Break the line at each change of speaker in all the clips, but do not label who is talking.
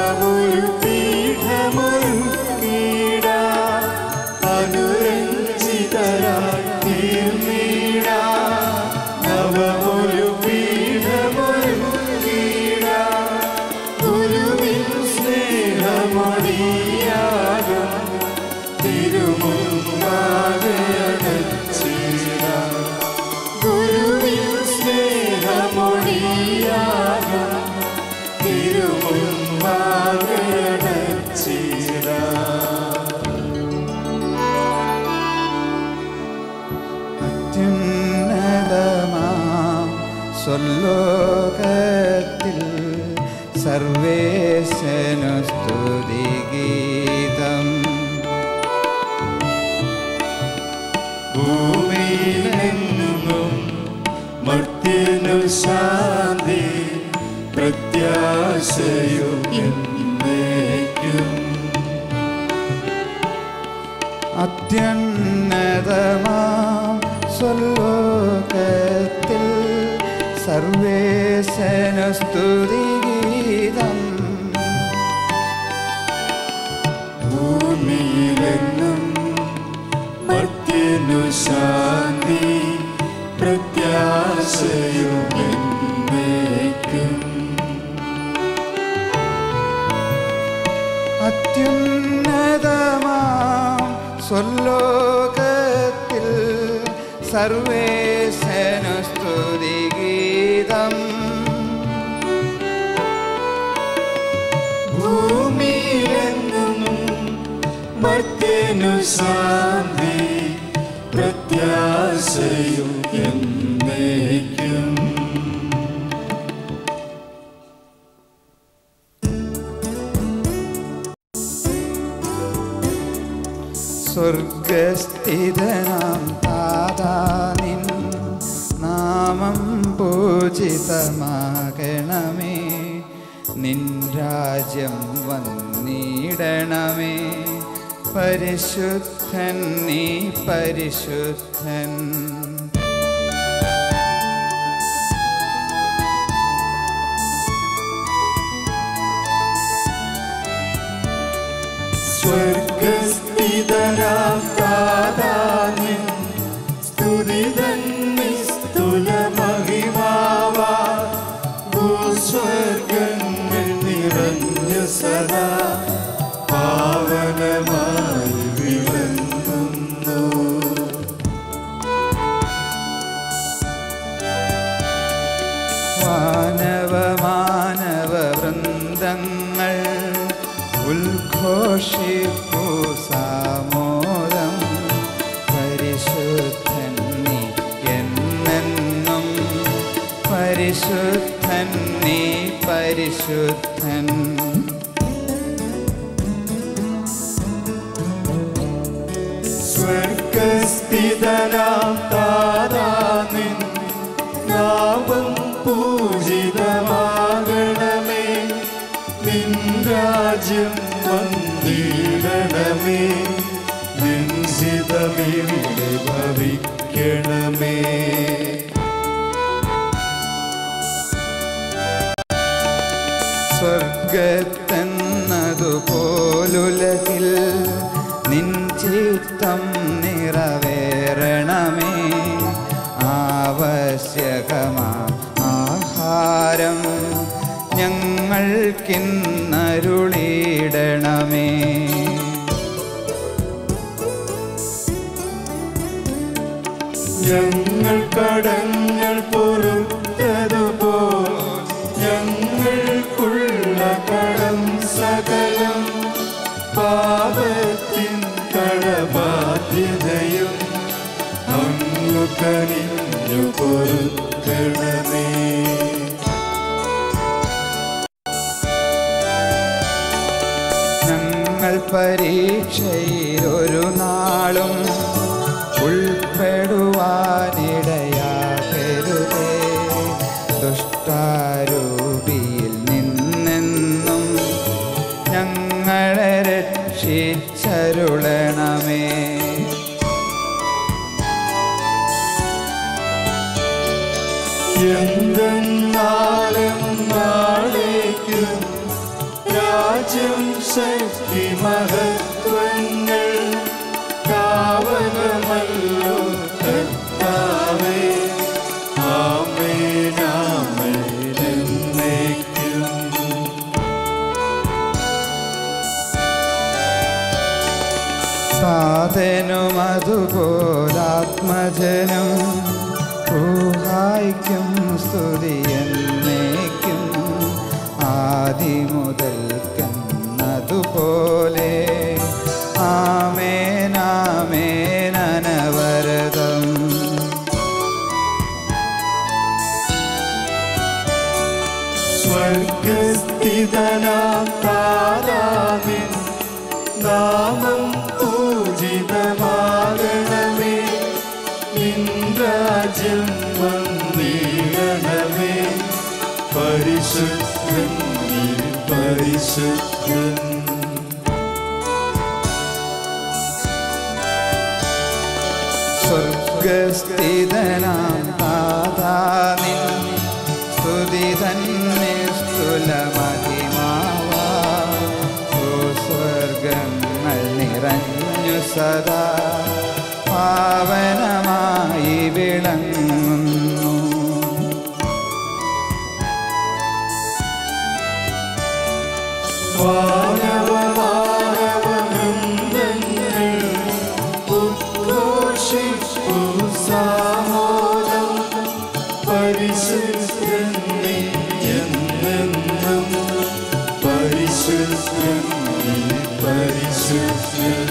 നവമൊരു പീഠമൊരുക്കീട അനുരഞ്ജിതരായി തീർന്നീട നവമൊരു പീഠമൊരുക്കീട ഗുരുവിൻ സ്നേഹമൊഴിയാകും തിരുമുമ്പാകടച്ചിട ഗുരുവിൻ സ്നേഹമൊഴിയാകും തിരുമുമ്പാകടച്ചിട
അത്യുന്നതമാം സ്വലോകത്തിൽ സർവേശനു സ്തുതിഗീതം
ഭൂമിയിലെങ്ങും മർത്യനു ശാന്തി പ്രത്യാശയും എന്നേക്കും
അത്യുന്നതമാം സ്വലോകത്തിൽ സർവേശനു സ്തുതിഗീതം
ഭൂമിയിലെങ്ങും മർത്യനു ശാന്തി പ്രത്യാശയും എന്നേക്കും
അത്യുന്നതമാം സ്വലോകത്തിൽ സർവേശനു സ്തുതിഗീതം
ഭൂമിയിലെങ്ങും മർത്യനു ശാന്തി പ്രത്യാശയും എന്നേക്കും
സ്വർഗസ്ഥിതനാം താതാനിൻ നാമം പൂജിതമാകണമേ നിൻ രാജ്യം വന്നിടണമേ പരിശുദ്ധൻ നീ പരിശുദ്ധൻ
സ്വർഗസ്ഥിതനാം താതാനിൻ സ്തുതിതൻ നിസ്തുല മഹിമാവാ ഭൂസ്വർഗങ്ങൾ നിറഞ്ഞു സദാ പാവനമായി വിളങ്ങുന്നു
വാനവ മാനവ വൃന്ദങ്ങൾ ഉദ്ഘോഷിപ്പു സാമോദം പരിശുദ്ധൻ നീ എന്നെന്നും പരിശുദ്ധൻ നീ പരിശുദ്ധൻ
സ്വർഗസ്ഥിതനാം താതാനിൻ നാമം പൂജിതമാകണമേ നിൻ രാജ്യം വന്നിടണമേ നിൻസിതമിവിടെ ഭവിക്കണമേ
സ്വർഗത്തെന്നതുപോലുലകിൽ നിൻ ചിത്തം നിറവേറണമേ ആവശ്യകമാ ആഹാരം ഞങ്ങൾക്കിന്നരുളിയിടണമേ
ഞങ്ങൾ കടങ്ങൾ പൊറുത്തതുപോ ഞങ്ങൾക്കുള്ള കടം സകലം പാപത്തിൻ കടബാധ്യതയും അങ്ങു കനിഞ്ഞു പൊറുക്കണമേ
ഞങ്ങൾ പരീക്ഷയിൽ ഒരു നാളും ഉൾപ്പെടുവാനിടയാകരുതേ ദുഷ്ടാരൂപിയിൽ നിന്നെന്നും ഞങ്ങളെ രക്ഷിച്ചരുളണമേ
എന്തെന്നാലും നാളേക്കും രാ രാജ്യം ശക്തി മഹത്വങ്ങൾ കാവകമല്ലോ കർത്താവേ ആമേനാമേനെന്നേക്കും
സാധനും അതുപോലാത്മജനും ൂഹായിക്കും സ്തുതി എന്നേക്കും ആദി മുതൽക്കുന്നതുപോലെ ആമേനാമേനവരതം
സ്വർഗസ്ഥിതനാം താരാവിൻ നാമം പൂജിതമാകണമേ നിൻരാജ്യം വന്നിടണമേ പരിശുദ്ധൻ നീ പരിശുദ്ധൻ
സ്വർഗസ്ഥിതനാം താതാനിൻ സ്തുതി തന്നെ സ്തുലമഹിമാവാ സ്വർഗങ്ങൾ നിറഞ്ഞു സദാ പാവനമായി വിളങ്ങുന്നു
വാനവമാനവവൃന്ദങ്ങൾ ഉദ്ഘോഷിപ്പു സാമോദം പരിശുദ്ധൻ നീ എന്നെന്നും പരിശുദ്ധൻ നീ പരിശുദ്ധൻ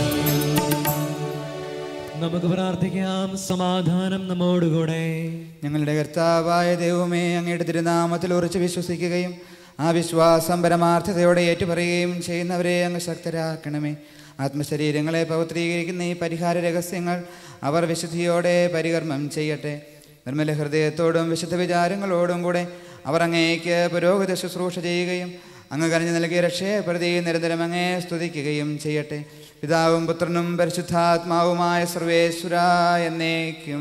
നമുക്ക് പ്രാർത്ഥിക്കാം സമാധാനം നമ്മോടുകൂടെ
ഞങ്ങളുടെ കർത്താവായ ദൈവമേ അങ്ങയുടെ തിരുനാമത്തിൽ ഉറച്ചു വിശ്വസിക്കുകയും ആ വിശ്വാസം പരമാർത്ഥതയോടെ ഏറ്റുപറയുകയും ചെയ്യുന്നവരെ അങ്ങ് ശക്തരാക്കണമേ ആത്മശരീരങ്ങളെ പവിത്രീകരിക്കുന്ന ഈ പരിഹാര രഹസ്യങ്ങൾ അവർ വിശുദ്ധിയോടെ പരികർമ്മം ചെയ്യട്ടെ നിർമ്മല ഹൃദയത്തോടും വിശുദ്ധ വിചാരങ്ങളോടും കൂടെ അവർ അങ്ങേക്ക് പുരോഗതി ശുശ്രൂഷ ചെയ്യുകയും അങ്ങ് കരഞ്ഞു നൽകിയ രക്ഷയെ പ്രതി നിരന്തരം അങ്ങേ സ്തുതിക്കുകയും ചെയ്യട്ടെ പിതാവും പുത്രനും പരിശുദ്ധാത്മാവുമായ സർവേശ്വര എന്നേക്കും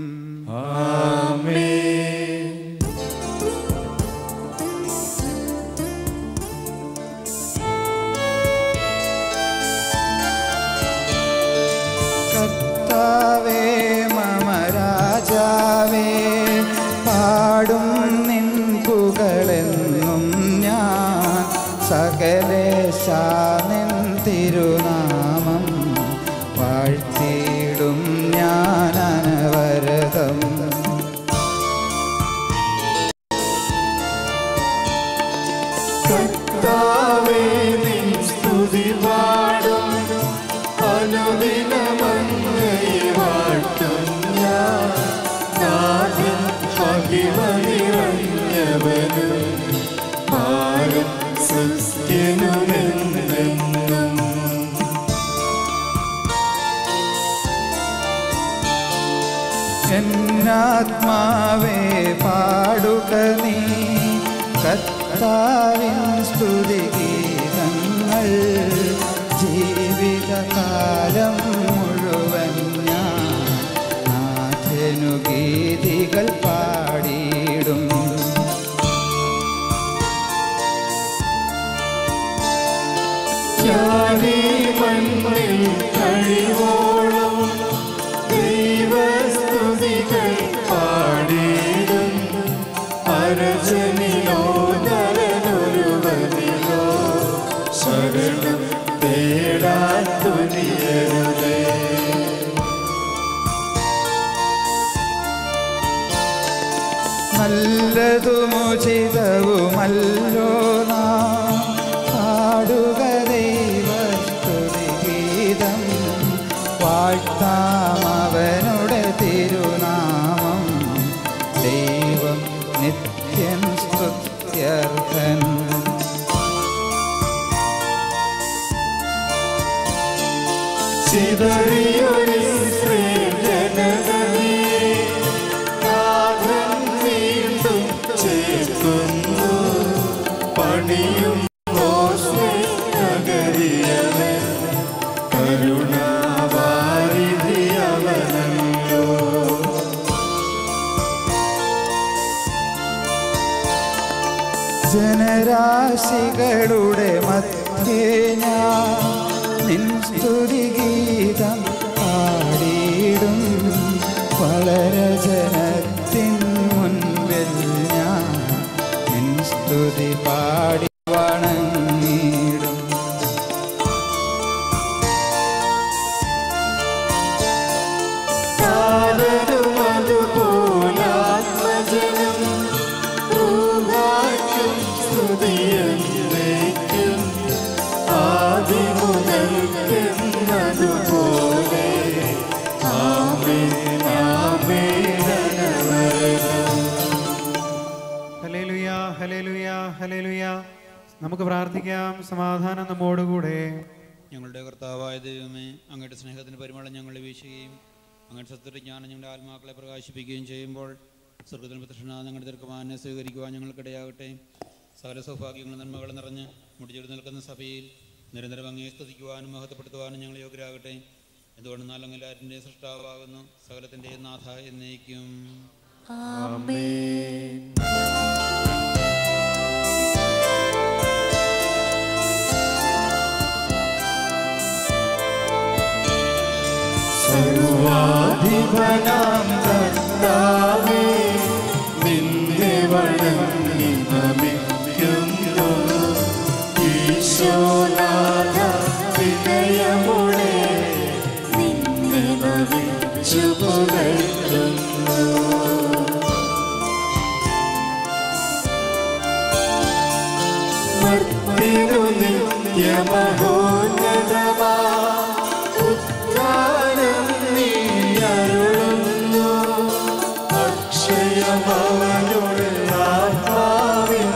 കർത്താവേ മമ രാജാവേ പാടും നിൻ പുകളെന്നും ഞാൻ സകലേശാ നിൻ തിരുനാമം വാഴ്ത്തിയിടും ഞാൻ അനവരതം
കർത്താവേ നിൻ സ്തുതി പാടും അനുദിനമങ്ങയെ വാഴ്ത്തും ഞാൻ നാഥൻ മഹിമ നിറഞ്ഞവനും ഭാരം സത്യനുമെന്നെന്നും
എന്നാത്മാവേ പാടുക നീ കർത്താവിൻ സ്തുതി ഗീതങ്ങൾ ജീവിതകാലം മുഴുവൻ ഞാൻ നാഥനു ഗീതികൾ പാടിയിടും
ഞാനീ മണ്ണിൽ കഴിവോളം ദൈവസ്തുതികൾ പാടിയിടും അരജനിലോ നരനൊരുവനിലോ ശരണം തേടാൻ തുനിയരുതേ
നല്ലതുമുചിതവുമല്ലോ നാം പാടുക ദൈവസ്തുതി ഗീതം വാഴ്ത്താം അവനുടെ തിരുനാമം ദൈവം നിത്യൻ സ്തുത്യർഹൻ
ചിതറിയൊരു ജനതയെ നാഥൻ വീണ്ടും ചേർക്കുന്നു പണിയും മോശെ നഗരിയവൻ കരുണാവാരിധി അവനല്ലോ
ജനരാശികളുടെ മധ്യ മധ്യേ ഞാൻ നിൻ സ്തുതിഗീതം പാടിയിടും വളരെ ജനത്തിൻ മുൻപിൽ ഞാൻ നിൻ സ്തുതി പാടി വണങ്ങിടും
സാരരുമതുപോലാത്മജനം റൂഹായ്ക്കും സ്തുതിയെന്നേക്കും ആദിമുതൽക്കെന്നതുപോലെ ആമേൻ ആമേൻ അനവരതം
ഹലേലുയ ഹലേലുയ ഹലേലുയ നമുക്ക് പ്രാർത്ഥിക്കാം സമാധാനം നമ്മോടുകൂടെ
ഞങ്ങളുടെ കർത്താവായ ദൈവമേ അങ്ങയുടെ സ്നേഹത്തിന് പരിമളം ഞങ്ങളെ വീശുകയും അങ്ങയുടെ സത്വത്തെ ജ്ഞാനം ഞങ്ങളുടെ ആത്മാക്കളെ പ്രകാശിപ്പിക്കുകയും ചെയ്യുമ്പോൾ സ്വർഗത്തിന് പ്രദക്ഷിണ ഞങ്ങളുടെ ദീർഘമാനെ സ്വീകരിക്കുവാൻ ഞങ്ങൾക്കിടയാകട്ടെ സകല സൗഭാഗ്യങ്ങളും നന്മകളും നിറഞ്ഞ് മുടിച്ചെടു നിൽക്കുന്ന സഭയിൽ നിരന്തരം അങ്ങേ സ്തുതിക്കുവാനും മഹത്വപ്പെടുത്തുവാനും ഞങ്ങൾ യോഗ്യരാകട്ടെ എന്തുകൊണ്ടെന്നാൽ അങ്ങ് എല്ലാവരിൻ്റെ സൃഷ്ടാവാകുന്നു സകലത്തിൻ്റെ നാഥ എന്നേക്കും
സർവാധിപനാം കർത്താവേ നിന്നെ വണങ്ങി നമിക്കുന്നു ഈശോനാഥ വിനയമുടെ നിന്നെ നമിച്ചു പുകഴ്ത്തുന്നു മർത്തിനു നിത്യമഹോന്നതമാ ഉദ്ധാനം നീ അരുളുന്നു അക്ഷയമവനുടെ ആത്മാവിൻ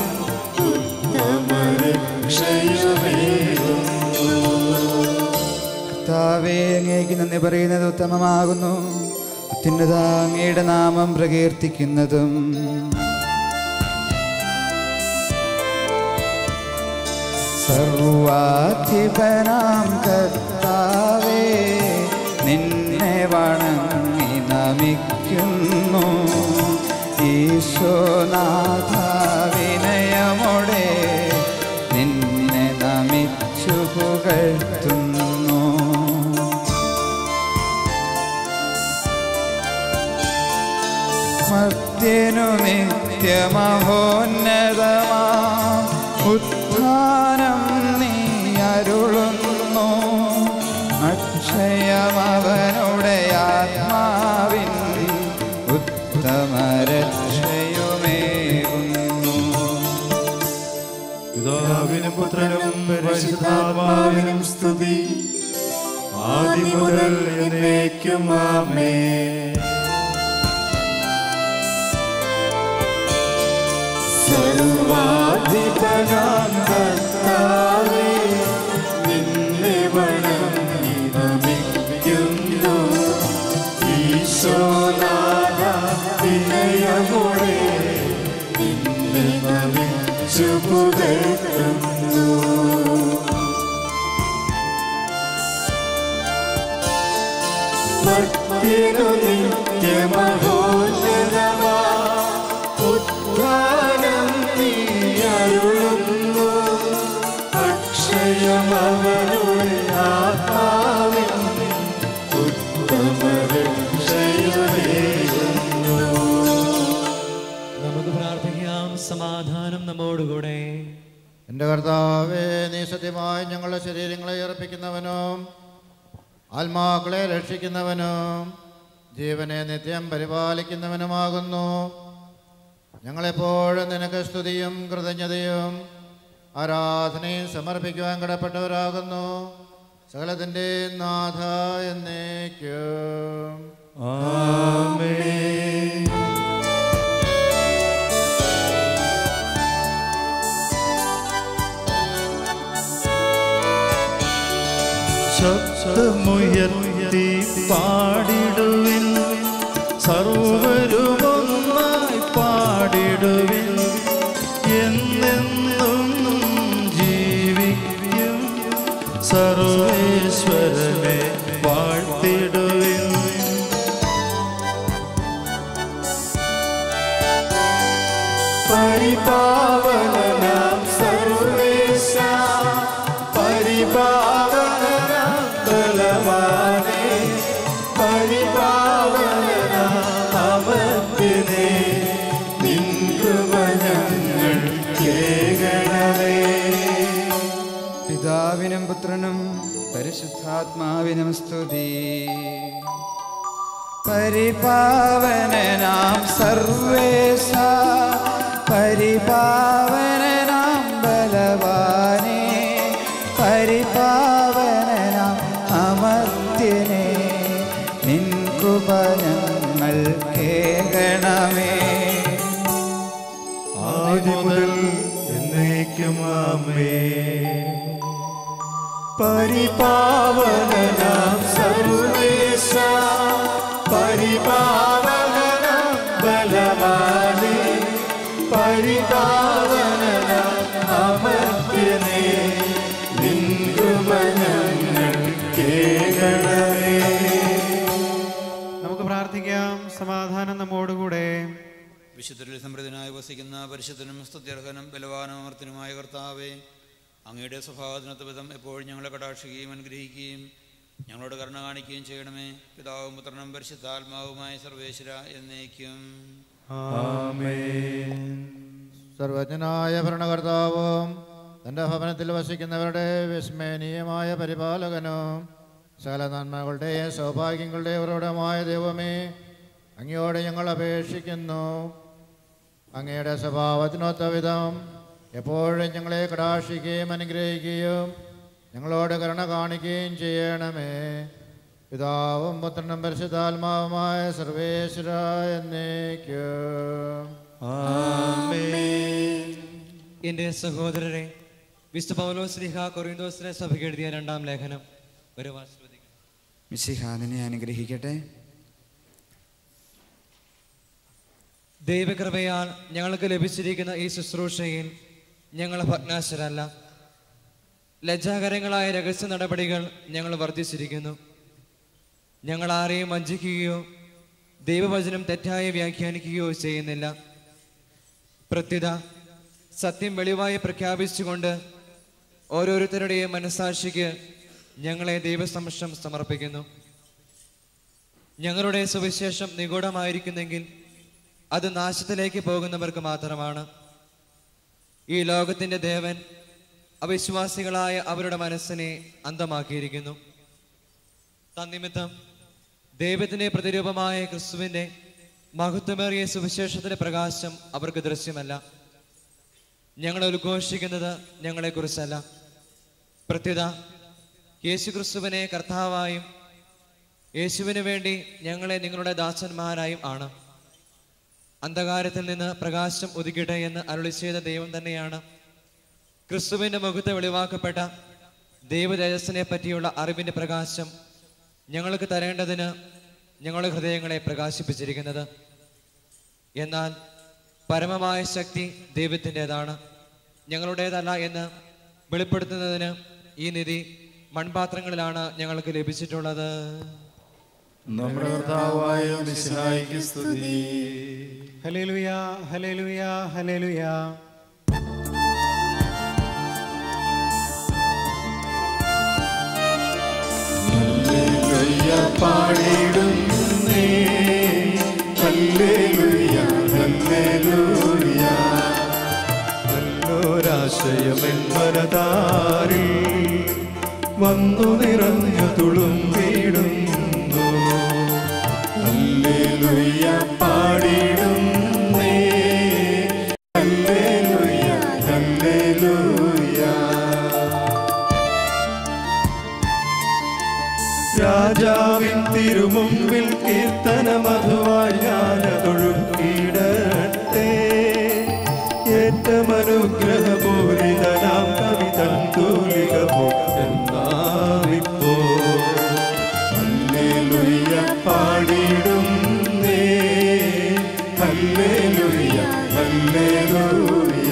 ഉത്തമരക്ഷയമേകുന്നു
കർത്താവേ അങ്ങേക്ക് നന്ദി പറയുന്നത് ഉത്തമമാകുന്നു അത്യുന്നത അങ്ങയുടെ നാമം പ്രകീർത്തിക്കുന്നതും സർവാധിപനാം കർത്താവേ നിന്നെ വണങ്ങി നമിക്കുന്നു ഈശോനാഥ വിനയമോടെ നിന്നെ നമിച്ചു പുകഴ്ത്തുന്നു മർത്യനു നിത്യമഹോന്നതമാ ഉത്ഥാനം നീ അരുളുന്നു അക്ഷയമവനുടെ ആത്മാവിൻ ഉത്തമരക്ഷയുമേകുന്നു
പിതാവിനും പുത്രനും പരിശുദ്ധാത്മാവിനും സ്തുതി ആദ്യം മുതൽ എന്നേക്കും ആമേ സർവാധിപനാം കർത്താവേ നിന്നെ വണങ്ങി നമിക്കുന്നു ഈശോനാഥ വിനയമുടെ നിന്നെ നമിച്ചു പുകഴ്ത്തുന്നു ഭക്തിനു നിത്യമഹോന്നതമാ ഉദ്ധാനം നീ അരുളുന്നു അക്ഷയമവനുടെ ആത്മാവിൻ ഉത്തമരക്ഷയമേകുന്നു
നമുക്ക് പ്രാർത്ഥിക്കാം സമാധാനം നമ്മോടുകൂടെ
എൻ്റെ കർത്താവേ നീ സത്യമായി ഞങ്ങളുടെ ശരീരങ്ങളെ അർപ്പിക്കുന്നവനും ആത്മാക്കളെ രക്ഷിക്കുന്നവനും ജീവനെ നിത്യം പരിപാലിക്കുന്നവനുമാകുന്നു ഞങ്ങളെപ്പോഴും നിനക്ക് സ്തുതിയും കൃതജ്ഞതയും ആരാധനയും സമർപ്പിക്കുവാൻ കടപ്പെട്ടവരാകുന്നു സകലത്തിൻ്റെ നാഥ എന്നേക്കും
ശബ്ദമുയർത്തി പാടിടുവിൻ സർവരുമൊന്നായി പാടിടുവിൻ എന്നെന്നും ജീവിക്കും സർവേശ്വരനെ വാഴ്ത്തിടുവിൻ പരിപാവനാം സർവേശ
പിതാവിനും പുത്രനും പരിശുദ്ധാത്മാവിനും സ്തുതി പരിപാവനാം സർവേശ പരിപാവനാം ബലവാനേ പരിപാവനാം അമർത്യനേ നിൻ കൃപ ഞങ്ങൾ കേൾക്കണമേ
ആദ്യം മുതൽ എന്നേക്കും ആമേ പരിപാവനാം സർവേശ പരിപാവനാം ബലവാനേ പരിപാവനാം അമർത്യനേ നിൻ കൃപ ഞങ്ങൾ കേൾക്കണമേ
നമുക്ക് പ്രാർത്ഥിക്കാം സമാധാനം നമ്മോടുകൂടെ
വിശുദ്ധരിൽ സമൃദ്ധനായി വസിക്കുന്ന പരിശുദ്ധനും സ്തുത്യർഹനും ബലവാനും അമർത്തനുമായ കർത്താവേ അങ്ങയുടെ സ്വഭാവത്തിനൊത്ത വിധം എപ്പോഴും ഞങ്ങളെ കടാക്ഷിക്കുകയും അനുഗ്രഹിക്കുകയും ഞങ്ങളോട് കരുണ കാണിക്കുകയും ചെയ്യണമേ പിതാവും പുത്രനും പരിശുദ്ധാത്മാവുമായ സർവേശ്വര എന്നേക്കും
സർവജ്ഞനായ ഭരണകർത്താവും തൻ്റെ ഭവനത്തിൽ വസിക്കുന്നവരുടെ വിസ്മയനീയമായ പരിപാലകനും സകല നന്മകളുടെയും സൗഭാഗ്യങ്ങളുടെയും ഉറവിടമായ ദൈവമേ അങ്ങയോട് ഞങ്ങൾ അപേക്ഷിക്കുന്നു അങ്ങയുടെ സ്വഭാവത്തിനൊത്ത വിധം എപ്പോഴും ഞങ്ങളെ കടാക്ഷിക്കുകയും അനുഗ്രഹിക്കുകയും ഞങ്ങളോട് കരുണ കാണിക്കുകയും ചെയ്യണമേ പിതാവും പുത്രനും പരിശുദ്ധാത്മാവുമായ സർവേശ്വര എന്നേക്കും
എൻ്റെ സഹോദരരെ വിശുദ്ധ പൗലോസ് ലിഹ കൊറിന്തോസിനെ സഭയ്ക്ക് എഴുതിയ രണ്ടാം ലേഖനം ഒരു ശ്രദ്ധിക്കണം
മിശിഹാദിനെ അനുഗ്രഹിക്കട്ടെ
ദൈവകൃപയാൽ ഞങ്ങൾക്ക് ലഭിച്ചിരിക്കുന്ന ഈ ശുശ്രൂഷയിൽ ഞങ്ങൾ ഭഗ്നാശരല്ല ലജ്ജാകരങ്ങളായ രഹസ്യ നടപടികൾ ഞങ്ങൾ വർദ്ധിച്ചിരിക്കുന്നു ഞങ്ങൾ ആരെയും വഞ്ചിക്കുകയോ ദൈവവചനം തെറ്റായി വ്യാഖ്യാനിക്കുകയോ ചെയ്യുന്നില്ല പ്രത്യുത സത്യം വെളിവായി പ്രഖ്യാപിച്ചുകൊണ്ട് ഓരോരുത്തരുടെയും മനസാക്ഷിക്ക് ഞങ്ങളെ ദൈവസമക്ഷം സമർപ്പിക്കുന്നു ഞങ്ങളുടെ സുവിശേഷം നിഗൂഢമായിരിക്കുന്നെങ്കിൽ അത് നാശത്തിലേക്ക് പോകുന്നവർക്ക് മാത്രമാണ് ഈ ലോകത്തിന്റെ ദേവൻ അവിശ്വാസികളായ അവരുടെ മനസ്സിനെ അന്തമാക്കിയിരിക്കുന്നു തന്നിമിത്തം ദൈവത്തിന്റെ പ്രതിരൂപമായ ക്രിസ്തുവിന്റെ മഹത്വമേറിയ സുവിശേഷത്തിന്റെ പ്രകാശം അവർക്ക് ദൃശ്യമല്ല ഞങ്ങൾ ഉദ്ഘോഷിക്കുന്നത് ഞങ്ങളെക്കുറിച്ചല്ല പ്രത്യുത യേശു ക്രിസ്തുവിനെ കർത്താവായും യേശുവിന് വേണ്ടി ഞങ്ങളെ നിങ്ങളുടെ ദാസന്മാരായും ആണ് അന്ധകാരത്തിൽ നിന്ന് പ്രകാശം ഉദിക്കട്ടെ എന്ന് അരുളി ചെയ്ത ദൈവം തന്നെയാണ് ക്രിസ്തുവിന്റെ മുഖത്ത് വെളിവാക്കപ്പെട്ട ദൈവതേജസ്സിനെ പറ്റിയുള്ള അറിവിന്റെ പ്രകാശം ഞങ്ങൾക്ക് തരേണ്ടതിന് ഞങ്ങളുടെ ഹൃദയങ്ങളെ പ്രകാശിപ്പിച്ചിരിക്കുന്നത് എന്നാൽ പരമമായ ശക്തി ദൈവത്തിൻ്റെതാണ് ഞങ്ങളുടേതല്ല എന്ന് വെളിപ്പെടുത്തുന്നതിന് ഈ നിധി മൺപാത്രങ്ങളിലാണ് ഞങ്ങൾക്ക് ലഭിച്ചിട്ടുള്ളത്
നമ്മുടെ കർത്താവായ മിശിഹായിക്ക് സ്തുതി
ഹലേലുയ ഹലേലുയ ഹലേലുയ
ഹല്ലേലൂയ പാടിടുന്നേ ഹല്ലേലൂയ ഹല്ലേലൂയ നല്ലൊരാശയമെൻ മനതാരിൽ വന്നു നിറഞ്ഞു തുളുമ്പിടുന്നു ഹല്ലേലൂയ പാടിടുന്നേ ഹല്ലേലൂയ ഹല്ലേലൂയ രാജാവിൻ തിരുമുമ്പിൽ കീർത്തന മധുവായി ഞാനതൊഴുക്കിടട്ടെ ഏറ്റമനുഗ്രഹപൂരിതനാം കവിതം തൂലിക എന്നാവിപ്പോ ഹല്ലേലൂയ പാടിടുന്നേ ഹല്ലേലൂയ ഹല്ലേലൂയ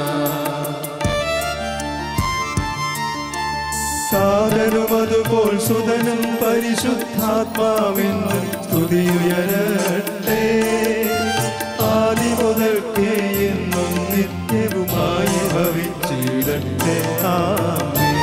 സാധനും അതുപോൽ സുതനും പരിശുദ്ധാത്മാവിനും സ്തുതിയുയരട്ടെ ആദി മുതൽക്കേ എന്നും നിത്യവുമായി ഭവിച്ചിടട്ടെ ആമേ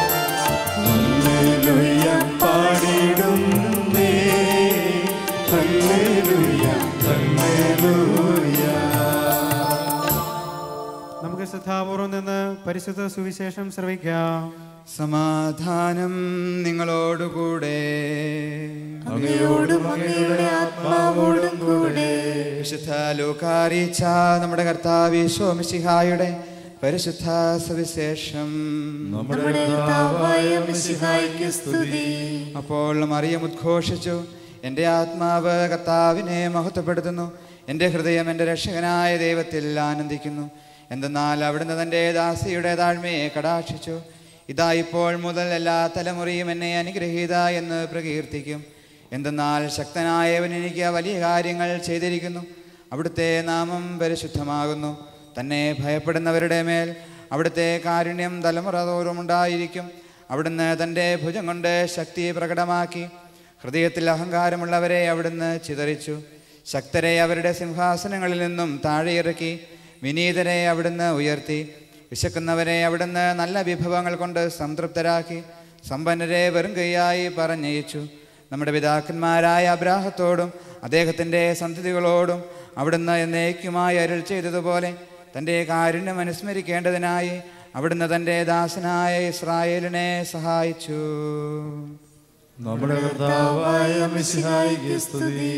ഹല്ലേലൂയ പാടിടുന്നേ ഹല്ലേലൂയ ഹല്ലേലൂയ
നമുക്ക് ശ്രദ്ധാപൂർവം നിന്ന് പരിശുദ്ധ സുവിശേഷം ശ്രവിക്കാം
സമാധാനം നിങ്ങളോടുകൂടെ
അങ്ങയോടും അങ്ങയുടെ ആത്മാവോടും കൂടെ
വിശുദ്ധ ലൂക്കാറിയിച്ച നമ്മുടെ കർത്താവ് ശോമിശിഹായുടെ പരിശുദ്ധ സുവിശേഷം
നമ്മുടെ കർത്താവായ മിശിഹായ്ക്ക് സ്തുതി
അപ്പോൾ മറിയം ഉദ്ഘോഷിച്ചു എൻ്റെ ആത്മാവ് കർത്താവിനെ മഹത്വപ്പെടുത്തുന്നു എൻ്റെ ഹൃദയം എൻ്റെ രക്ഷകനായ ദൈവത്തിൽ ആനന്ദിക്കുന്നു എന്തെന്നാൽ അവിടുന്ന് തൻ്റെ ദാസിയുടെ താഴ്മയെ കടാക്ഷിച്ചു ഇതാ ഇപ്പോൾ മുതൽ എല്ലാ തലമുറയും എന്നെ അനുഗ്രഹീത എന്ന് പ്രകീർത്തിക്കും എന്തെന്നാൽ ശക്തനായവൻ എനിക്ക് വലിയ കാര്യങ്ങൾ ചെയ്തിരിക്കുന്നു അവിടുത്തെ നാമം പരിശുദ്ധമാകുന്നു തന്നെ ഭയപ്പെടുന്നവരുടെ മേൽ അവിടുത്തെ കാരുണ്യം തലമുറ തോറും ഉണ്ടായിരിക്കും അവിടുന്ന് തൻ്റെ ഭുജം കൊണ്ട് ശക്തി പ്രകടമാക്കി ഹൃദയത്തിൽ അഹങ്കാരമുള്ളവരെ അവിടുന്ന് ചിതറിച്ചു ശക്തരെ അവരുടെ സിംഹാസനങ്ങളിൽ നിന്നും താഴെയിറക്കി വിനീതരെ അവിടുന്ന് ഉയർത്തി വിശക്കുന്നവരെ അവിടുന്ന് നല്ല വിഭവങ്ങൾ കൊണ്ട് സംതൃപ്തരാക്കി സമ്പന്നരെ വെറും കൈയായി പറഞ്ഞയച്ചു നമ്മുടെ പിതാക്കന്മാരായ അബ്രാഹത്തോടും അദ്ദേഹത്തിൻ്റെ സന്തതികളോടും അവിടുന്ന് എന്നേക്കുമായി അരുൾ ചെയ്തതുപോലെ തൻ്റെ കാരുണ്യം അനുസ്മരിക്കേണ്ടതിനായി അവിടുന്ന് തൻ്റെ ദാസനായ ഇസ്രായേലിനെ സഹായിച്ചു
നമ്മുടെ കർത്താവായ മിശിഹായിക്ക് സ്തുതി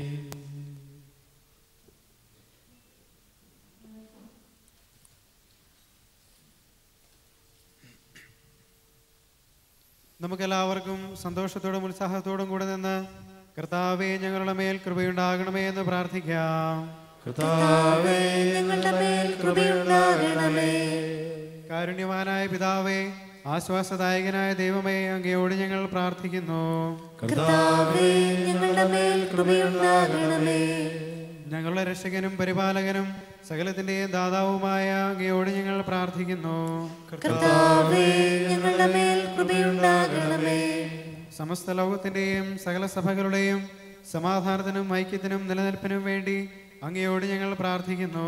നമുക്കെല്ലാവർക്കും സന്തോഷത്തോടും ഉത്സാഹത്തോടും കൂടെ നിന്ന് കർത്താവെ ഞങ്ങളുടെ മേൽ കൃപയുണ്ടാകണമേ എന്ന് പ്രാർത്ഥിക്കാം
കർത്താവേ
ഞങ്ങളുടെ മേൽ കൃപയുണ്ടാകണമേ
കാരുണ്യവാനായ പിതാവേ ആശ്വാസദായകനായ ദൈവമേ അങ്ങയോട് ഞങ്ങൾ പ്രാർത്ഥിക്കുന്നു
കർത്താവേ ഞങ്ങളുടെ മേൽ കൃപയുണ്ടാകണമേ
ഞങ്ങളുടെ രക്ഷകനും പരിപാലകനും സകലത്തിന്റെയും ദാതാവുമായ അങ്ങയോട് ഞങ്ങൾ പ്രാർത്ഥിക്കുന്നു
കർത്താവേ ഞങ്ങളുടെ മേൽ കൃപയുണ്ടാകണമേ
സമസ്ത ലോകത്തിന്റെയും സകല സഭകളുടെയും സമാധാനത്തിനും ഐക്യത്തിനും നിലനിൽപ്പിനും വേണ്ടി അങ്ങയോട് ഞങ്ങൾ പ്രാർത്ഥിക്കുന്നു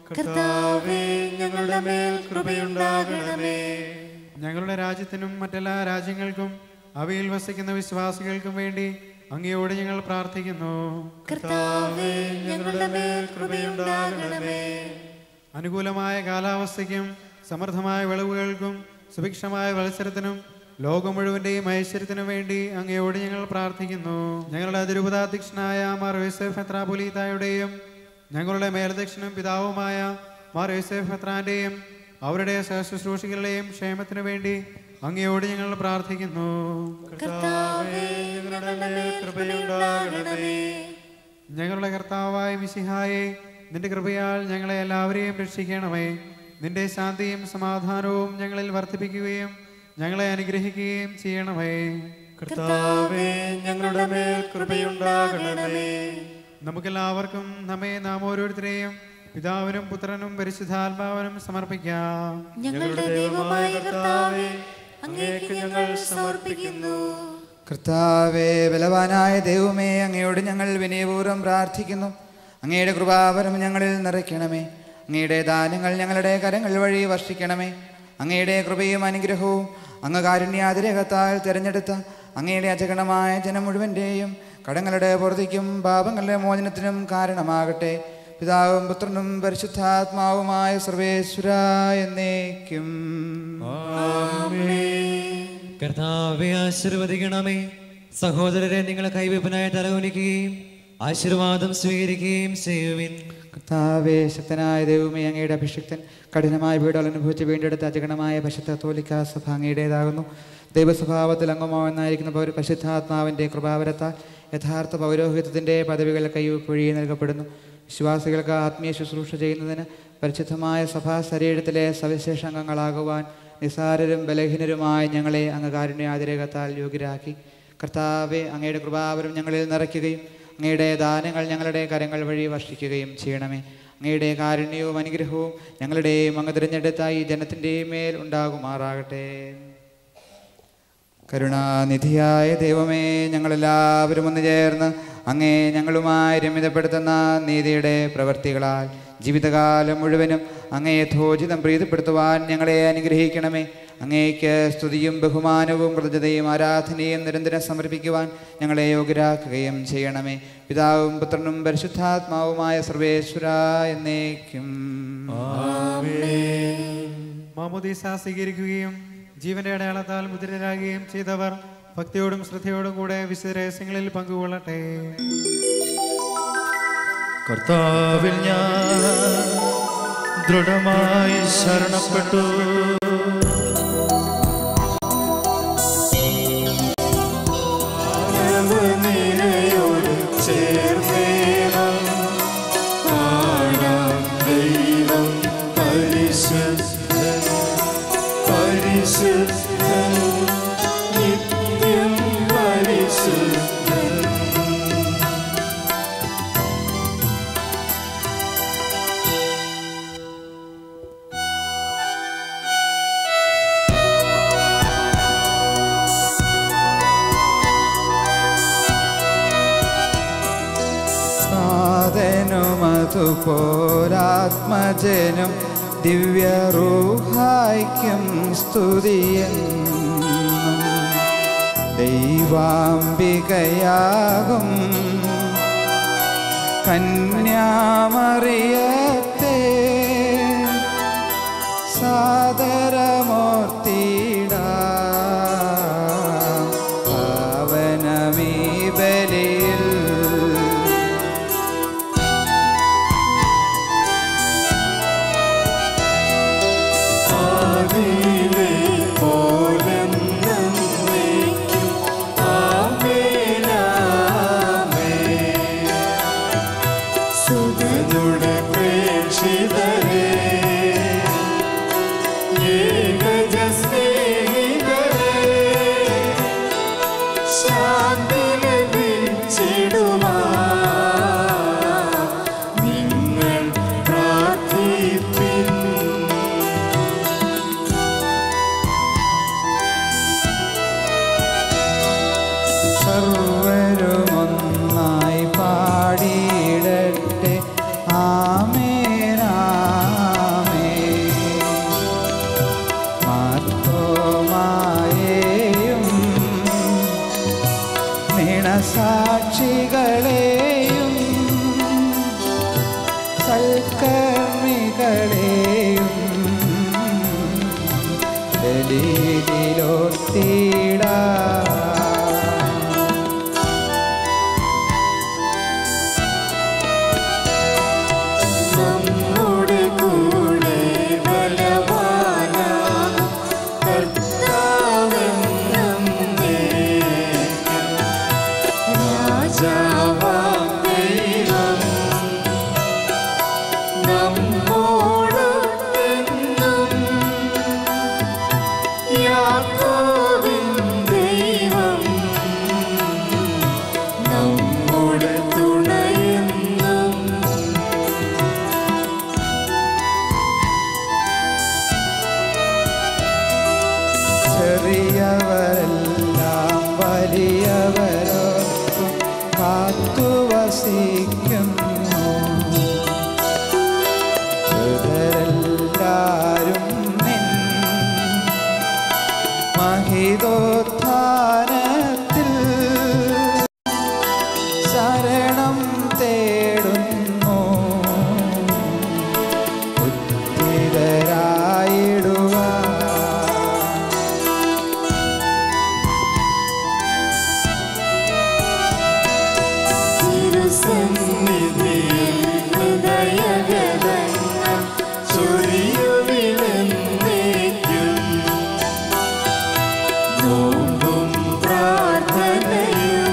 കർത്താവേ ഞങ്ങളുടെ മേൽ കൃപയുണ്ടാകണമേ
ഞങ്ങളുടെ രാജ്യത്തിനും മറ്റെല്ലാ രാജ്യങ്ങൾക്കും അവയിൽ വസിക്കുന്ന വിശ്വാസികൾക്കും വേണ്ടി അങ്ങയോട് ഞങ്ങൾ പ്രാർത്ഥിക്കുന്നു
കർത്താവേ ഞങ്ങളുടെ മേൽ കൃപയുണ്ടാകണമേ
അനുകൂലമായ കാലാവസ്ഥയ്ക്കും സമൃദ്ധമായ വിളവുകൾക്കും സുഭിക്ഷമായ മത്സരത്തിനും ലോകം മുഴുവന്റെയും ഐശ്വര്യത്തിനും വേണ്ടി അങ്ങയോട് ഞങ്ങൾ പ്രാർത്ഥിക്കുന്നു ഞങ്ങളുടെ അതിരൂപതാധ്യക്ഷനായ മാർ യോസേഫ് ഹെത്രാപുലീതായുടെയും ഞങ്ങളുടെ മേലധ്യക്ഷനും പിതാവുമായ മാർ യോസേഫ് ഹെത്രാന്റെയും അവരുടെ സഹശുശ്രൂഷികളുടെയും ക്ഷേമത്തിനു വേണ്ടി അങ്ങയോട് ഞങ്ങൾ പ്രാർത്ഥിക്കുന്നു
കർത്താവേ ഞങ്ങളുടെ മേൽ കൃപയുണ്ടാകണമേ
ഞങ്ങളുടെ കർത്താവായ മിശിഹായെ നിന്റെ കൃപയാൽ ഞങ്ങളെ എല്ലാവരെയും രക്ഷിക്കണമേ നിന്റെ ശാന്തിയും സമാധാനവും ഞങ്ങളിൽ വർദ്ധിപ്പിക്കുകയും ഞങ്ങളെ അനുഗ്രഹിക്കുകയും ചെയ്യണമേ
കർത്താവേ ഞങ്ങളുടെ മേൽ കൃപയുണ്ടാകണമേ
നമുക്കെല്ലാവർക്കും നമ്മെ നാം ഓരോരുത്തരെയും പിതാവിനും പുത്രനും പരിശുദ്ധാത്മാവിനും സമർപ്പിക്കാം
ഞങ്ങളുടെ ദൈവമായ കർത്താവേ അങ്ങേക്ക് ഞങ്ങൾ സമർപ്പിക്കുന്നു
കർത്താവേ ബലവാനായ ദൈവമേ അങ്ങയോട് ഞങ്ങൾ വിനയപൂർവ്വം പ്രാർത്ഥിക്കുന്നു അങ്ങയുടെ കൃപാവരം ഞങ്ങളിൽ നിറയ്ക്കണമേ അങ്ങയുടെ ദാനങ്ങൾ ഞങ്ങളുടെ കരങ്ങൾ വഴി വർഷിക്കണമേ അങ്ങയുടെ കൃപയും അനുഗ്രഹവും അങ്ങ് കാരുണ്യാതിരകത്താൽ തിരഞ്ഞെടുത്ത അങ്ങയുടെ അജഗണമായ ജനം മുഴുവൻ്റെയും കടങ്ങളുടെ പുറത്തേക്കും പാപങ്ങളുടെ മോചനത്തിനും കാരണമാകട്ടെ പിതാവും പുത്രനും പരിശുദ്ധാത്മാവുമായ സർവേശ്വര എന്നേക്കും
കർത്താവെ ആശീർവദിക്കണമേ സഹോദരരെ നിങ്ങളെ കൈവെപ്പിനായി തലകുനിക്കുകയും ആശീർവാദം സ്വീകരിക്കുകയും ചെയ്യുവിൻ
കർത്താവേ ശക്തനായ ദൈവമേ അങ്ങയുടെ അഭിഷിക്തൻ കഠിനമായ വീടുകൾ അനുഭവിച്ച് വീണ്ടെടുത്ത അജഗണമായ പശുദ്ധ തോലിക്ക സഭ അങ്ങയുടേതാകുന്നു ദൈവസ്വഭാവത്തിൽ അംഗമാവെന്നായിരിക്കുന്ന പൗര പരിശുദ്ധാത്മാവിൻ്റെ കൃപാവരത്താൽ യഥാർത്ഥ പൗരോഹിത്യത്തിൻ്റെ പദവികൾ കൈവപ്പൊഴി നൽകപ്പെടുന്നു വിശ്വാസികൾക്ക് ആത്മീയ ശുശ്രൂഷ ചെയ്യുന്നതിന് പരിശുദ്ധമായ സഭാ ശരീരത്തിലെ സവിശേഷ അംഗങ്ങളാകുവാൻ നിസാരരും ബലഹീനരുമായ ഞങ്ങളെ അങ്ങ് കാരുണ്യാതിരകത്താൽ യോഗ്യരാക്കി കർത്താവെ അങ്ങയുടെ കൃപാവരം ഞങ്ങളിൽ നിറയ്ക്കുകയും അങ്ങയുടെ ദാനങ്ങൾ ഞങ്ങളുടെ കരങ്ങൾ വഴി വർഷിക്കുകയും ചെയ്യണമേ അങ്ങയുടെ കാരുണ്യവും അനുഗ്രഹവും ഞങ്ങളുടെയും അങ്ങ് തിരഞ്ഞെടുത്ത ഈ ജനത്തിൻ്റെയും മേൽ ഉണ്ടാകുമാറാകട്ടെ കരുണാനിധിയായ ദൈവമേ ഞങ്ങളെല്ലാവരും ഒന്ന് ചേർന്ന് അങ്ങേ ഞങ്ങളുമായി രമ്യതപ്പെടുത്തുന്ന നീതിയുടെ പ്രവർത്തികളാൽ ജീവിതകാലം മുഴുവനും അങ്ങേ യഥോചിതം പ്രീതിപ്പെടുത്തുവാൻ ഞങ്ങളെ അനുഗ്രഹിക്കണമേ അങ്ങേക്ക് സ്തുതിയും ബഹുമാനവും കൃതജ്ഞതയും ആരാധനയും നിരന്തരം സമർപ്പിക്കുവാൻ ഞങ്ങളെ യോഗ്യരാക്കുകയും ചെയ്യണമേ പിതാവും പുത്രനും പരിശുദ്ധാത്മാവുമായ സർവേശ്വര എന്നേക്കും
മാമോദീസ സ്വീകരിക്കുകയും ജീവന്റെ അടയാളത്താൽ മുദ്രരാകുകയും ചെയ്തവർ ഭക്തിയോടും ശ്രദ്ധയോടും കൂടെ വിശുദ്ധ രഹസ്യങ്ങളിൽ പങ്കുകൊള്ളട്ടെ
കർത്താവിൽ ഞാൻ ദൃഢമായി ശരണപ്പെട്ടു
നിരയോട് ചേർന്നേണം പാടാം ദൈവം പരിശുദ്ധൻ പരിശുദ്ധൻ നിത്യം പരിശുദ്ധൻ
സാധനുമതുപോലാത്മജനും ദിവ്യറൂഹായ്ക്കും സ്തുതിയെന്നും ദൈവാംബികയാകും കന്യാമറിയത്തെ സാദരമൂർത്തിടാം പാവനമീ ബലിയിൽ
ആദിയിലെ പോലെന്നേക്കും ആമേനാമേ. സുതനുടെ പ്രേക്ഷിതരേ ഏകജ സ്നേഹിതരേ ശാന്തി ലഭിച്ചിടുവാ നിങ്ങൾ പ്രാർത്ഥിപ്പിൻ
സർവരുമൊന്നായി പാടിയിടട്ടെ ആമേനാമേ മാർത്തോമായേയും നിണസാക്ഷികളെയും സൽക്കർമ്മികളെയും ബലിയിലോർത്തിടാം
നമ്മുടെ കൂടെ ബലവാനാ കർത്താവെന്നും നേക്കും. രാജാവാം ദൈവം നമ്മോടൊത്തെന്നും യാക്കോബിൻ ദൈവം നമ്മുടെ തുണയെന്നും
ചെറിയവരെല്ലാം വലിയവരോർക്കും കാത്തുവസിക്കുന്നു വൃതരെല്ലാരും നിൻ മഹിതോത്ഥാനത്തിൽ ശരണം തേടുന്നു ഉദ്ധിതരായിടുവാൻ
തിരുസന്നിധിയിൽ ഹൃദയഗതങ്ങൾ ചൊരിയുവിലെന്നേക്കും. നോമ്പും പ്രാർത്ഥനയും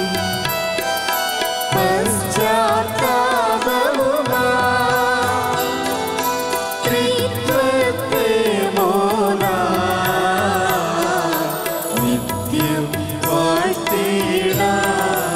പശ്ചാത്താപവുമായി ത്രിത്വത്തെ മോദാ നിത്യം വാഴ്ത്തിയിടാം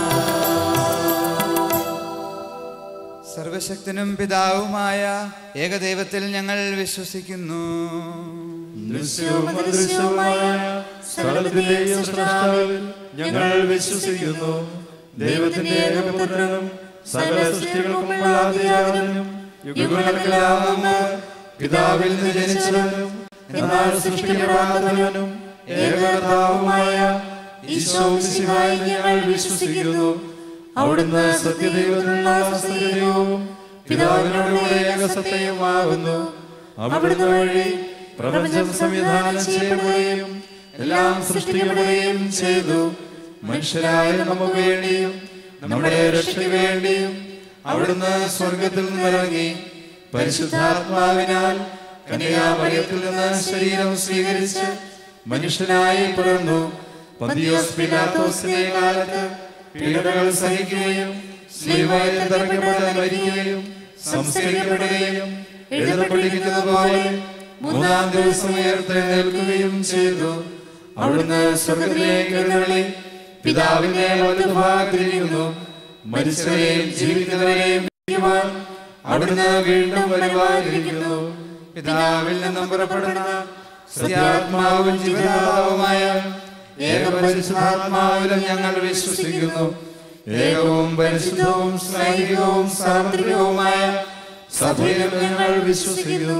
സർവശക്തനും പിതാവുമായ ഏകദൈവത്തിൽ ഞങ്ങൾ വിശ്വസിക്കുന്നു
ദൃശ്യവും അദൃശ്യവുമായ സകലത്തിന്റെയും സൃഷ്ടാവിൽ ഞങ്ങൾ വിശ്വസിക്കുന്നു ദൈവത്തിന്റെ ഏകപുത്രനും സകല സൃഷ്ടികൾക്കും ആദിയാതനും യുഗങ്ങൾക്കെല്ലാം മുമ്പ് പിതാവിൽ നിന്ന് ജനിച്ചവനും എന്നാൽ സൃഷ്ടിക്കപ്പെടാത്തവനും ഏകകർത്താവുമായ ഈശോ മിശിഹായിൽ ഞങ്ങൾ വിശ്വസിക്കുന്നു അവിടുന്ന് സത്യദൈവത്തിനുള്ള സത്യദൈവവും പിതാവിനോടുകൂടെ ഏകസത്യവുമാകുന്നു അവിടുന്ന് വഴി പ്രപഞ്ചം സംവിധാനം ചെയ്യപ്പെടുകയും എല്ലാം സൃഷ്ടിക്കപ്പെടുകയും ചെയ്തു മനുഷ്യരായ നമുക്ക് വേണ്ടിയും നമ്മുടെ രക്ഷയ്ക്ക് വേണ്ടിയും അവിടുന്ന് സ്വർഗത്തിൽ നിന്നിറങ്ങി പരിശുദ്ധാത്മാവിനാൽ കന്യാമറിയത്തിൽ നിന്ന് ശരീരം സ്വീകരിച്ച് മനുഷ്യനായി പിറന്നു പന്തിയോസ് പിലാത്തോസിന്റെ കാലത്ത് പീഡകൾ സഹിക്കുകയും സ്ലീവായിൽ തറക്കപ്പെട്ട് മരിക്കുകയും സംസ്കരിക്കപ്പെടുകയും എഴുതപ്പെട്ടിരിക്കുന്നത് പോലെ മൂന്നാം ദിവസം ഉയർത്തെഴുന്നേൽക്കുകയും ചെയ്തു അവിടുന്ന് സ്വർഗത്തിലേക്ക് എഴുന്നള്ളി പിതാവിന്റെ വലതുഭാഗത്തിരിക്കുന്നു മരിച്ചവരെയും ജീവിക്കുന്നവരെയും വിധിക്കുവാൻ അവിടുന്ന് വീണ്ടും വരുവാനിരിക്കുന്നു പിതാവിൽ നിന്നും പുറപ്പെടുന്ന സത്യാത്മാവും ജീവനാവുമായ ഏകപരിശുദ്ധാത്മാവിലും ഞങ്ങൾ വിശ്വസിക്കുന്നു ഏകവും പരിശുദ്ധവും സ്നേഹികവും സാർവത്രികവുമായ സഭയിലും ഞങ്ങൾ വിശ്വസിക്കുന്നു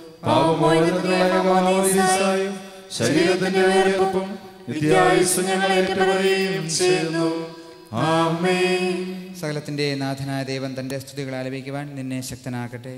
പാപമോചനത്തിനും ശരീരത്തിന്റെ ഉയർപ്പും നിത്യായുസ് ഞങ്ങൾ ഏറ്റുപറയുകയും ചെയ്യുന്നു ആമേൻ
സകലത്തിന്റെ നാഥനായ ദൈവം തന്റെ സ്തുതികൾ ആലപിക്കുവാൻ നിന്നെ ശക്തനാക്കട്ടെ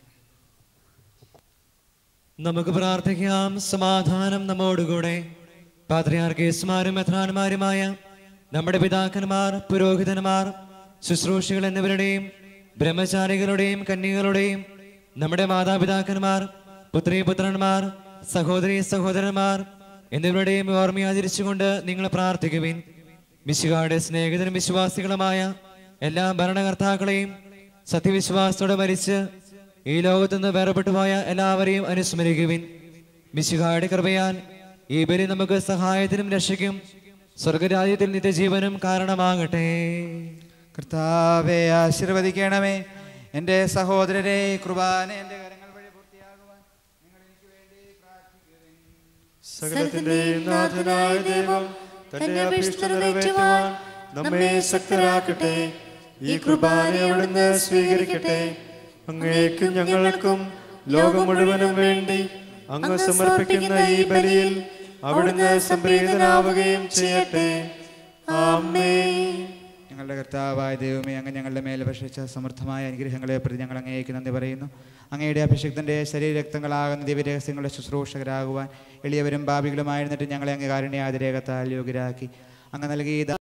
നമുക്ക് പ്രാർത്ഥിക്കാം സമാധാനം നമ്മോടുകൂടെ പാത്രിയാർക്കേസുമാരും മെത്രാന്മാരുമായ നമ്മുടെ പിതാക്കന്മാർ പുരോഹിതന്മാർ ശുശ്രൂഷികൾ എന്നിവരുടെയും ബ്രഹ്മചാരികളുടെയും കന്യകളുടെയും നമ്മുടെ മാതാപിതാക്കന്മാർ പുത്രീപുത്രന്മാർ സഹോദരി സഹോദരന്മാർ എന്നിവരുടെയും ഓർമ്മയാചരിച്ചുകൊണ്ട് നിങ്ങൾ പ്രാർത്ഥിക്കുവിൻ മിശുകാരുടെ സ്നേഹിതരും വിശ്വാസികളുമായ എല്ലാ ഭരണകർത്താക്കളെയും സത്യവിശ്വാസത്തോടെ മരിച്ച് ഈ ലോകത്തുനിന്ന് വേർപെട്ടു പോയ എല്ലാവരെയും അനുസ്മരിക്കുവിൻ മിശുഹായുടെ കൃപയാൽ ഈ ബലി നമുക്ക് സഹായത്തിനും രക്ഷയ്ക്കും സ്വർഗരാജ്യത്തിൽ നിത്യജീവനും കാരണമാകട്ടെ
കർത്താവെ ആശീർവദിക്കണമേ എൻ്റെ സഹോദരരെ ഈ കുർബാന എൻ്റെ കരങ്ങൾ വഴി പൂർത്തിയാകുവാൻ നിങ്ങൾ എനിക്ക് വേണ്ടി പ്രാർത്ഥിക്കുവിൻ
സകലത്തിന്റെ നാഥനായ ദൈവം തന്റെ അഭീഷ്ട നിറവേറ്റുവാൻ നമ്മെ ശക്തരാക്കട്ടെ ഈ കുർബാന അവിടുന്ന് സ്വീകരിക്കട്ടെ അങ്ങേക്കും ഞങ്ങൾക്കും ലോകം മുഴുവനും വേണ്ടി അങ്ങ് സമർപ്പിക്കുന്ന ഈ ബലിയിൽ അവിടുന്ന് സംപ്രീതനാവുകയും ചെയ്യട്ടെ ആമേൻ
ഞങ്ങളുടെ കർത്താവായ ദൈവമേ അങ്ങ് ഞങ്ങളുടെ മേൽ ഭക്ഷിച്ച സമൃദ്ധമായ അനുഗ്രഹങ്ങളെ പ്രതി ഞങ്ങൾ അങ്ങേക്ക് നന്ദി പറയുന്നു അങ്ങയുടെ അഭിഷിക്തന്റെ ശരീരരക്തങ്ങളാകുന്ന ദിവ്യരഹസ്യങ്ങളുടെ ശുശ്രൂഷകരാകുവാൻ എളിയവരും പാപികളുമായിരുന്നിട്ട് ഞങ്ങളെ അങ്ങ് കാരുണ്യാതിരേകത്താൽ യോഗ്യരാക്കി അങ്ങ് നൽകിയ ഈ